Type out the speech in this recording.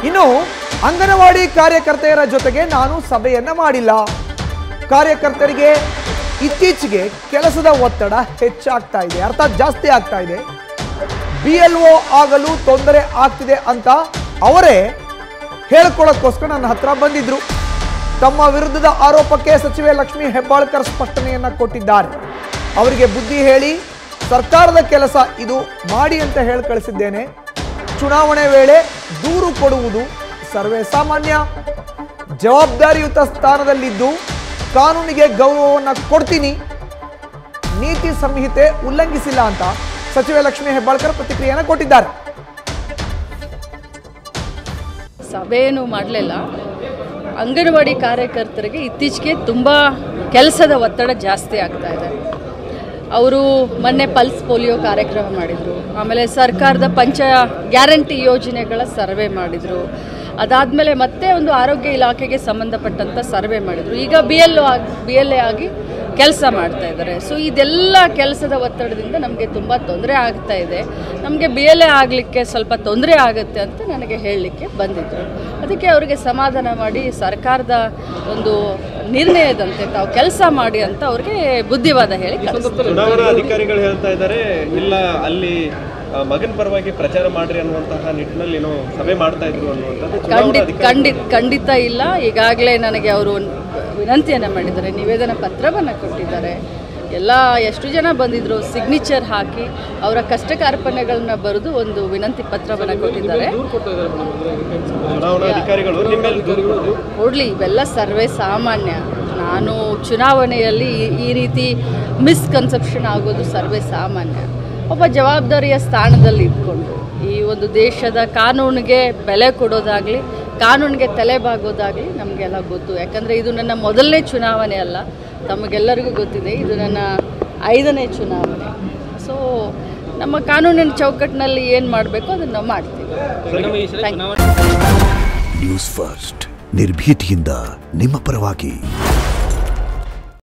ಇನ್ನು ಅಂಗನವಾಡಿ ಕಾರ್ಯಕರ್ತೆಯರ ಜೊತೆಗೆ ನಾನು ಸಭೆಯನ್ನ ಮಾಡಿಲ್ಲ ಕಾರ್ಯಕರ್ತರಿಗೆ ಇತ್ತೀಚೆಗೆ ಕೆಲಸದ ಒತ್ತಡ ಹೆಚ್ಚಾಗ್ತಾ ಇದೆ ಅರ್ಥಾತ್ ಜಾಸ್ತಿ ಆಗ್ತಾ ಇದೆ ಬಿ ಎಲ್ ಒ ಆಗಲು ತೊಂದರೆ ಆಗ್ತಿದೆ ಅಂತ ಅವರೇ ಹೇಳ್ಕೊಳ್ಳೋಕ್ಕೋಸ್ಕರ ನನ್ನ ಹತ್ರ ಬಂದಿದ್ರು ತಮ್ಮ ವಿರುದ್ಧದ ಆರೋಪಕ್ಕೆ ಸಚಿವೆ ಲಕ್ಷ್ಮಿ ಹೆಬ್ಬಾಳ್ಕರ್ ಸ್ಪಷ್ಟನೆಯನ್ನ ಕೊಟ್ಟಿದ್ದಾರೆ ಅವರಿಗೆ ಬುದ್ಧಿ ಹೇಳಿ ಸರ್ಕಾರದ ಕೆಲಸ ಇದು ಮಾಡಿ ಅಂತ ಹೇಳಿ ಕಳಿಸಿದ್ದೇನೆ ಚುನಾವಣೆ ವೇಳೆ ದೂರು ಕೊಡುವುದು ಸರ್ವೇ ಸಾಮಾನ್ಯ ಜವಾಬ್ದಾರಿಯುತ ಸ್ಥಾನದಲ್ಲಿದ್ದು ಕಾನೂನಿಗೆ ಗೌರವವನ್ನು ಕೊಡ್ತೀನಿ ನೀತಿ ಸಂಹಿತೆ ಉಲ್ಲಂಘಿಸಿಲ್ಲ ಅಂತ ಸಚಿವೆ ಲಕ್ಷ್ಮಿ ಹೆಬ್ಬಾಳ್ಕರ್ ಪ್ರತಿಕ್ರಿಯೆಯನ್ನು ಕೊಟ್ಟಿದ್ದಾರೆ ಸಭೆಯನ್ನು ಮಾಡಲಿಲ್ಲ ಅಂಗನವಾಡಿ ಕಾರ್ಯಕರ್ತರಿಗೆ ಇತ್ತೀಚೆಗೆ ತುಂಬ ಕೆಲಸದ ಒತ್ತಡ ಜಾಸ್ತಿ ಆಗ್ತಾ ಇದೆ ಅವರು ಮೊನ್ನೆ ಪಲ್ಸ್ ಪೋಲಿಯೋ ಕಾರ್ಯಕ್ರಮ ಮಾಡಿದರು ಆಮೇಲೆ ಸರ್ಕಾರದ ಪಂಚ ಗ್ಯಾರಂಟಿ ಯೋಜನೆಗಳ ಸರ್ವೆ ಮಾಡಿದರು ಅದಾದಮೇಲೆ ಮತ್ತೆ ಒಂದು ಆರೋಗ್ಯ ಇಲಾಖೆಗೆ ಸಂಬಂಧಪಟ್ಟಂಥ ಸರ್ವೆ ಮಾಡಿದರು ಈಗ ಬಿ ಎಲ್ ಆಗಿ ಬಿ ಎಲ್ ಎ ಆಗಿ ಕೆಲಸ ಮಾಡ್ತಾ ಇದ್ದಾರೆ ಸೊ ಇದೆಲ್ಲ ಕೆಲಸದ ಒತ್ತಡದಿಂದ ನಮಗೆ ತುಂಬ ತೊಂದರೆ ಆಗ್ತಾ ಇದೆ ನಮಗೆ ಬಿ ಎಲ್ ಎ ಆಗಲಿಕ್ಕೆ ಸ್ವಲ್ಪ ತೊಂದರೆ ಆಗುತ್ತೆ ಅಂತ ನನಗೆ ಹೇಳಲಿಕ್ಕೆ ಬಂದಿದ್ದರು ಅದಕ್ಕೆ ಅವರಿಗೆ ಸಮಾಧಾನ ಮಾಡಿ ಸರ್ಕಾರದ ಒಂದು ನಿರ್ಣಯದಂತೆ ತಾವು ಕೆಲಸ ಮಾಡಿ ಅಂತ ಅವ್ರಿಗೆ ಬುದ್ಧಿವಾದ ಹೇಳಿ ಕಳಿಸ್ತಾರೆ ಚುನಾವಣಾ ಅಧಿಕಾರಿಗಳು ಹೇಳ್ತಾ ಇದ್ದಾರೆ ಇಲ್ಲ ಅಲ್ಲಿ ಆ, ಮಗನ ಪರವಾಗಿ ಪ್ರಚಾರ ಮಾಡ್ರಿ ಅನ್ನುವಂತಹ ನಿಟ್ಟಿನಲ್ಲಿ ಏನೋ ಸಭೆ ಮಾಡ್ತಾ ಇದ್ರು ಅನ್ನುವಂಥದ್ದು ಚುನಾವಣಾ ಖಂಡಿತ ಅಧಿಕಾರಿ ಖಂಡಿತ ಖಂಡಿತ ಇಲ್ಲ ಈಗಾಗಲೇ ನನಗೆ ಅವರು ವಿನಂತಿಯನ್ನು ಮಾಡಿದ್ದಾರೆ ನಿವೇದನ ಪತ್ರವನ್ನು ಕೊಟ್ಟಿದ್ದಾರೆ ಎಲ್ಲ ಎಷ್ಟು ಜನ ಬಂದಿದ್ರು ಸಿಗ್ನೇಚರ್ ಹಾಕಿ ಅವರ ಕಷ್ಟ ಕಾರ್ಪಣ್ಯಗಳನ್ನ ಬರೆದು ಒಂದು ವಿನಂತಿ ಪತ್ರವನ್ನು ಕೊಟ್ಟಿದ್ದಾರೆ ಚುನಾವಣಾ ಅಧಿಕಾರಿಗಳು ನಿಮ್ಮ ಮೇಲೆ ದೂರು ಕೊಡ್ತಾರೆ. ಕೊಡಲಿ ಇವೆಲ್ಲ ಸರ್ವೇ ಸಾಮಾನ್ಯ ನಾನು ಚುನಾವಣೆಯಲ್ಲಿ ಈ- ಈ ರೀತಿ ಮಿಸ್ಕನ್ಸೆಪ್ಷನ್ ಆಗೋದು ಸರ್ವೇ ಸಾಮಾನ್ಯ ಒಬ್ಬ ಜವಾಬ್ದಾರಿಯ ಸ್ಥಾನದಲ್ಲಿ ಇದ್ಕೊಂಡು ಈ ಒಂದು ದೇಶದ ಕಾನೂನಿಗೆ ಬೆಲೆ ಕೊಡೋದಾಗಲಿ ಕಾನೂನಿಗೆ ತಲೆಬಾಗೋದಾಗಲಿ ನಮಗೆಲ್ಲ ಗೊತ್ತು ಯಾಕಂದರೆ ಇದು ನನ್ನ ಮೊದಲನೇ ಚುನಾವಣೆ ಅಲ್ಲ ತಮಗೆಲ್ಲರಿಗೂ ಗೊತ್ತಿದೆ ಇದು ನನ್ನ ಐದನೇ ಚುನಾವಣೆ ಸೊ ನಮ್ಮ ಕಾನೂನಿನ ಚೌಕಟ್ಟಿನಲ್ಲಿ ಏನು ಮಾಡಬೇಕು ಅದನ್ನು ನಾವು ಮಾಡ್ತೀವಿ Thank you. ನ್ಯೂಸ್ ಫಸ್ಟ್ ನಿರ್ಭೀತಿಯಿಂದ ನಿಮ್ಮ ಪರವಾಗಿ